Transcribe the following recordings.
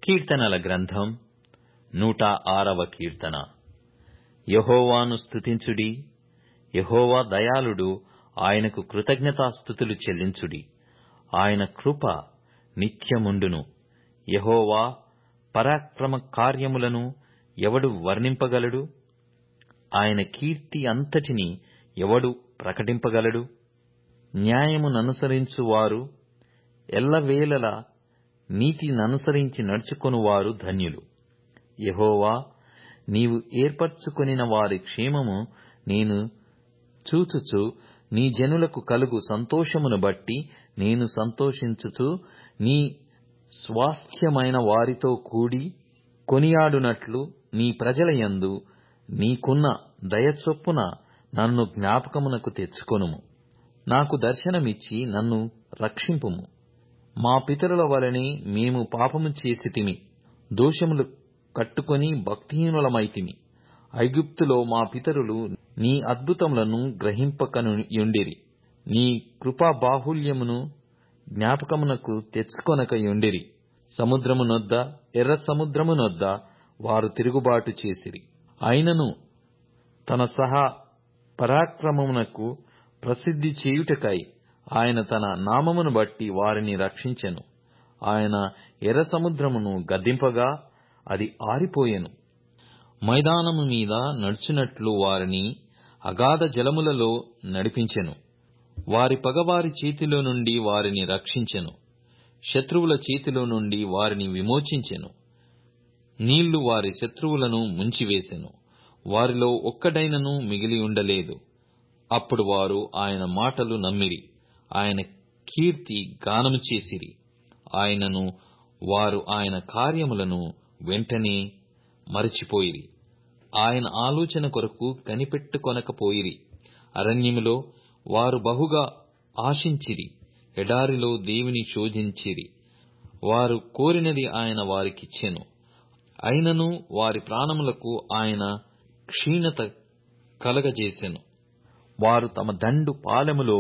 కీర్తనల గ్రంథం నూట ఆరవ కీర్తన యెహోవాను స్తుతించుడి యెహోవా దయాళుడు ఆయనకు కృతజ్ఞతాస్థుతులు చెల్లించుడి ఆయన కృప నిత్యముండును యెహోవా పరాక్రమ కార్యములను ఎవడు వర్ణింపగలడు ఆయన కీర్తి అంతటిని ఎవడు ప్రకటింపగలడు న్యాయముననుసరించు వారు ఎల్లవేళలా నీతిననుసరించి నడుచుకొనువారు ధన్యులు యెహోవా నీవు ఏర్పరచుకొనిన వారి క్షేమము నేను చూచుచు నీ జనులకు కలుగు సంతోషమును బట్టి నేను సంతోషించుచు నీ స్వాస్థ్యమైన వారితో కూడి కొనియాడునట్లు నీ ప్రజల యందు నీకున్న దయ చొప్పున నన్ను జ్ఞాపకమునకు తెచ్చుకొనుము నాకు దర్శనమిచ్చి నన్ను రక్షింపుము మా పితరుల వలనే మేము పాపము చేసితిమి దోషములు కట్టుకొని భక్తిహీనులమైతిమి ఐగుప్తులో మా పితరులు నీ అద్భుతములను గ్రహింపకయుండిరి నీ కృపా బాహుల్యమును జ్ఞాపకమునకు తెచ్చుకొనకయుండిరి సముద్రమునొద్ద ఎర్ర సముద్రమునొద్ద వారు తిరుగుబాటు చేసిరి అయినను తన సహా పరాక్రమమునకు ప్రసిద్ధి చేయుటకై ఆయన తన నామమును బట్టి వారిని రక్షించెను ఆయన ఎర్ర సముద్రమును గద్దింపగా అది ఆరిపోయెను మైదానము మీద నడుచునట్లు వారిని అగాధ జలములలో నడిపించెను వారి పగవారి చేతిలో నుండి వారిని రక్షించెను శత్రువుల చేతిలో నుండి వారిని విమోచించెను నీళ్లు వారి శత్రువులను ముంచివేసెను వారిలో ఒక్కడైనను మిగిలి ఉండలేదు అప్పుడు వారు ఆయన మాటలు నమ్మిరి ఆయన కీర్తి గానము చేసిరి ఆయనను వారు ఆయన కార్యములను వెంటనే మరచిపోయిరి ఆయన ఆలోచన కొరకు కనిపెట్టుకొనకపోయిరి అరణ్యములో వారు బహుగా ఆశించిరి ఎడారిలో దేవుని శోధించిరి వారు కోరినది ఆయన వారికిచ్చెను అయినను వారి ప్రాణములకు ఆయన క్షీణత కలగజేసెను వారు తమ దండు పాలెములో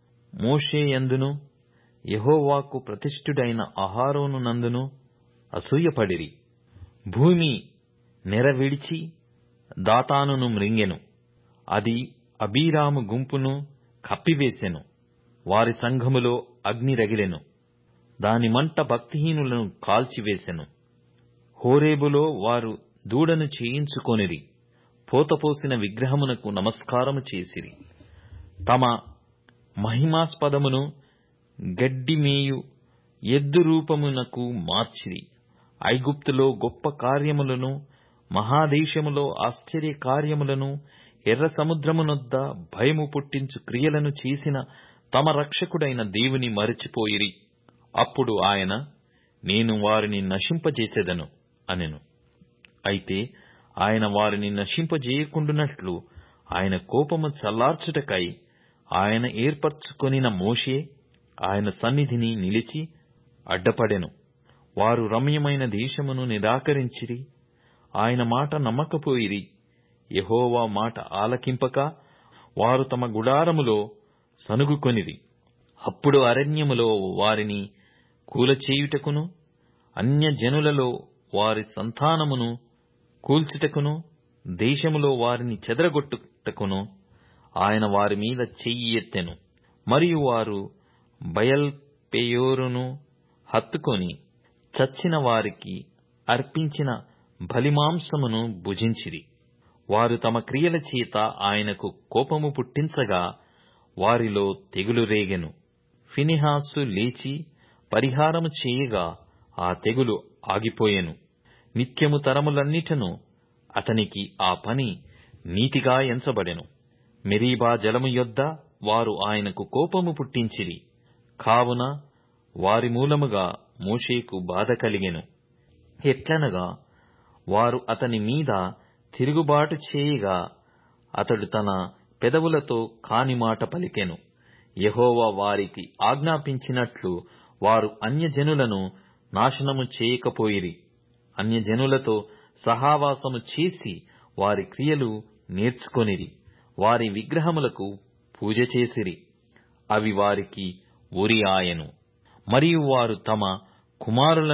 మోషేయందును యెహోవాకు ప్రతిష్ఠుడైన అహారోను నందును అసూయపడిరి భూమి నెరవిడిచి దాతానును మ్రింగెను అది అబీరాము గుంపును కప్పివేసెను వారి సంఘములో అగ్ని రగిలెను దాని మంట భక్తిహీనులను కాల్చివేసెను హోరేబులో వారు దూడను చేయించుకొనిరి పోతపోసిన విగ్రహమునకు నమస్కారము చేసిరి తమ మహిమాస్పదమును గడ్డిమేయు ఎద్దు రూపమునకు మార్చిరి ఐగుప్తులో గొప్ప కార్యములను మహాదేశములో ఆశ్చర్య కార్యములను ఎర్ర సముద్రమునొద్ద భయము పుట్టించు క్రియలను చేసిన తమ రక్షకుడైన దేవుని మరచిపోయిరి అప్పుడు ఆయన నేను వారిని నశింపజేసేదను అనెను అయితే ఆయన వారిని నశింపజేయకుండునట్లు ఆయన కోపము చల్లార్చుటకై ఆయన ఏర్పరచుకొనిన మోషే ఆయన సన్నిధిని నిలిచి అడ్డపడెను వారు రమ్యమైన దేశమును నిరాకరించిరి ఆయన మాట నమ్మకపోయిరి యెహోవా మాట ఆలకింపక వారు తమ గుడారములో సనుగుకొనిరి అప్పుడు అరణ్యములో వారిని కూలచేయుటకును అన్యజనులలో వారి సంతానమును కూల్చుటకును దేశములో వారిని చెదరగొట్టుటకును ఆయన వారి మీద చెయ్యి ఎత్తెను మరియు వారు బయల్పెయోరును హత్తుకొని చచ్చిన వారికి అర్పించిన బలిమాంసమును భుజించిరి వారు తమ క్రియల చేత ఆయనకు కోపము పుట్టించగా వారిలో తెగులు రేగెను ఫినిహాసు లేచి పరిహారము చేయగా ఆ తెగులు ఆగిపోయెను నిత్యము తరములన్నిటను అతనికి ఆ పని నీతిగా ఎంచబడెను మెరీబా జలము యొద్ద వారు ఆయనకు కోపము పుట్టించిరి కావున వారి మూలముగా మోషేకు బాధ కలిగెను ఎట్లనగా వారు అతని మీద తిరుగుబాటు చేయగా అతడు తన పెదవులతో కాని మాట పలికెను యెహోవా వారికి ఆజ్ఞాపించినట్లు వారు అన్యజనులను నాశనము చేయకపోయిరి అన్యజనులతో సహావాసము చేసి వారి క్రియలు నేర్చుకొనిరి వారి విగ్రహములకు పూజ చేసిరి అవి వారికి ఉరి ఆయను మరియు వారు తమ కుమారులను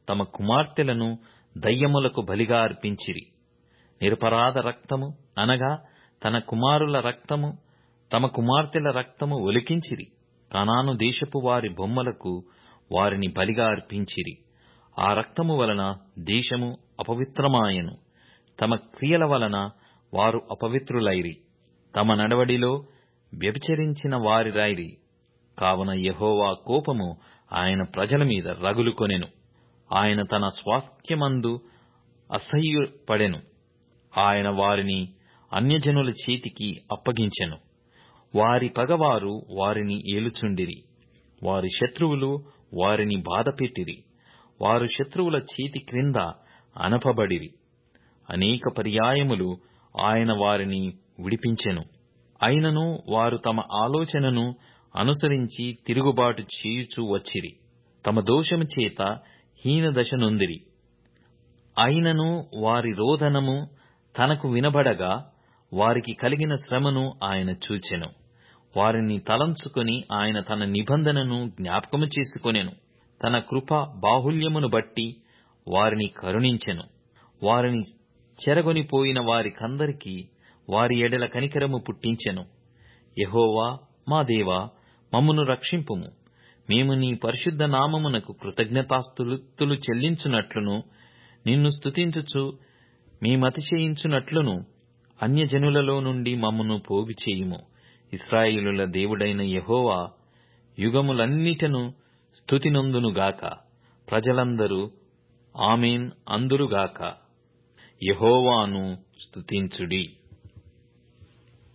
తమ కుమార్తెలను దయ్యములకు బలిగా అర్పించిరి నిరపరాధ రక్తము అనగా తన కుమారుల రక్తము తమ కుమార్తెల రక్తము ఒలికించిరి కనాను దేశపు వారి బొమ్మలకు వారిని బలిగా అర్పించిరి ఆ రక్తము వలన దేశము అపవిత్రమాయెను తమ క్రియల వలన వారు అపవిత్రులైరి తమ నడవడిలో వ్యభిచరించిన వారిరైరి కావున యెహోవా కోపము ఆయన ప్రజల మీద రగులుకొనెను ఆయన తన స్వాస్థ్యమందు అసహ్యపడెను ఆయన వారిని అన్యజనుల చేతికి అప్పగించెను వారి పగవారు వారిని ఏలుచుండిరి వారి శత్రువులు వారిని బాధపెట్టిరి వారు శత్రువుల చేతి క్రింద అనపబడిరి అనేక పర్యాయములు ఆయన వారిని విడిపించెను అయినను వారు తమ ఆలోచనను అనుసరించి తిరుగుబాటు చేయుచూ వచ్చిరి తమ దోషము చేత హీనదశ నొందిరి అయినను వారి రోదనము తనకు వినబడగా వారికి కలిగిన శ్రమను ఆయన చూచెను వారిని తలంచుకొని ఆయన తన నిబంధనను జ్ఞాపకము చేసుకొనెను తన కృప బాహుల్యమును బట్టి వారిని కరుణించెను వారిని చెరగొనిపోయిన వారికందరికీ వారి ఎడల కనికరము పుట్టించెను యెహోవా మా దేవా మమ్మును రక్షింపుము మేము నీ పరిశుద్ధ నామమునకు కృతజ్ఞతాస్తుతులు చెల్లించునట్లును నిన్ను స్తుతించుచు మేమతిశయించునట్లును అన్యజనులలో నుండి మమ్మను పోగు చేయుము ఇస్రాయేలుల దేవుడైన యెహోవా యుగములన్నిటను స్తుతినొందునుగాక ప్రజలందరూ ఆమేన్ అందురుగాక యెహోవాను స్తుతించుడి